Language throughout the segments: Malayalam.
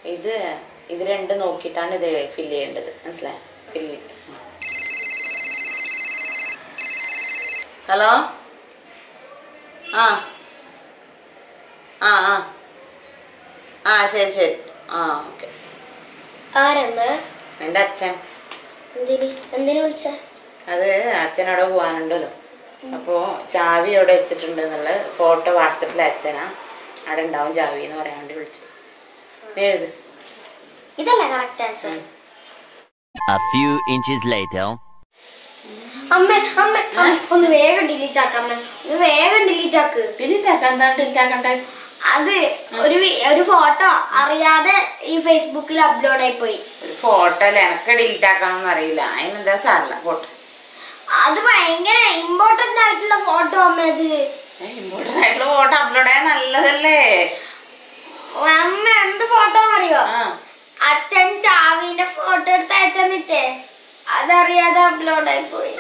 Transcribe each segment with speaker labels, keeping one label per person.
Speaker 1: ഇത് ഇത് രണ്ടും നോക്കിയിട്ടാണ് ഇത് ഫില്ല് ചെയ്യേണ്ടത് മനസ്സിലായി ഫില്ല് ഹലോ ആ ആ ആ ആ ശരി ശരി ആ ഓക്കെ
Speaker 2: ആരമ്മ
Speaker 1: എൻ്റെ അച്ഛൻ
Speaker 2: എന്തിന് എന്തിനു വിളിച്ച
Speaker 1: അത് അച്ഛൻ അവിടെ പോകാനുണ്ടല്ലോ അപ്പോൾ ചാവി അവിടെ വെച്ചിട്ടുണ്ട് എന്നുള്ള ഫോട്ടോ വാട്സപ്പിൽ അച്ഛനാ അവിടെ ഉണ്ടാവും ചാവി എന്ന് പറയാൻ വേണ്ടി വിളിച്ചു നീ എഴുത്
Speaker 2: ഇതല്ലേ correct answer
Speaker 3: A few inches later.
Speaker 2: അമ്മ അമ്മ അമ്മ, ഒന്ന് വേഗം ഡിലീറ്റ് ആക്ക അമ്മ ഒന്ന് വേഗം ഡിലീറ്റ് ആക്ക്
Speaker 1: ഡിലീറ്റ് ആക്കാൻ എന്താ ഡിലീറ്റ് ആക്കണ്ടേ
Speaker 2: അത് ഒരു വി- ഒരു ഫോട്ടോ അറിയാതെ ഈ ഫേസ്ബുക്കിൽ അപ്ലോഡ് ആയി പോയി
Speaker 1: ഒരു ഫോട്ടോ അല്ലേ എനക്ക് ഡിലീറ്റ് ആക്കാനൊന്നും അറിയില്ല അതിനെന്താ സാറില്ല ഫോട്ടോ
Speaker 2: അത് ഭയങ്കര ഇമ്പോർട്ടന്റ് ആയിട്ടുള്ള ഫോട്ടോ അമ്മ അത്
Speaker 1: ഇമ്പോർട്ടൻ്റ് ആയിട്ടുള്ള ഫോട്ടോ അപ്ലോഡ് ചെയ്യാൻ നല്ലതല്ലേ
Speaker 2: അമ്മ എന്ത് ഫോട്ടോ അറിയോ
Speaker 1: ആ
Speaker 2: അച്ഛൻ ചാവിന്റെ ഫോട്ടോ എടുത്ത് അയച്ചെന്നിട്ടേ അതറിയാതെ അപ്ലോഡ് ആയി പോയി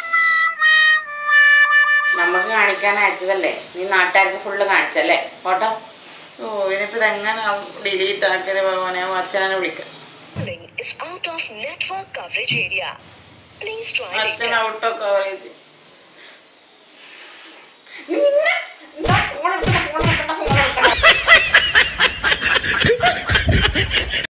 Speaker 1: നമുക്ക് കാണിക്കാൻ അയച്ചതല്ലേ നീ നാട്ടുകാർക്ക് ഫുള്ള് കാണിച്ചല്ലേ ഫോട്ടോ ഓ ഇതിപ്പോ ഇതെങ്ങനെ ഡിലീറ്റ് ആക്കിയത് ഭഗവാനെ അച്ഛനെ വിളിക്കാം
Speaker 4: calling is out of network coverage area. Please try
Speaker 1: അച്ഛൻ
Speaker 4: later.
Speaker 1: Out of coverage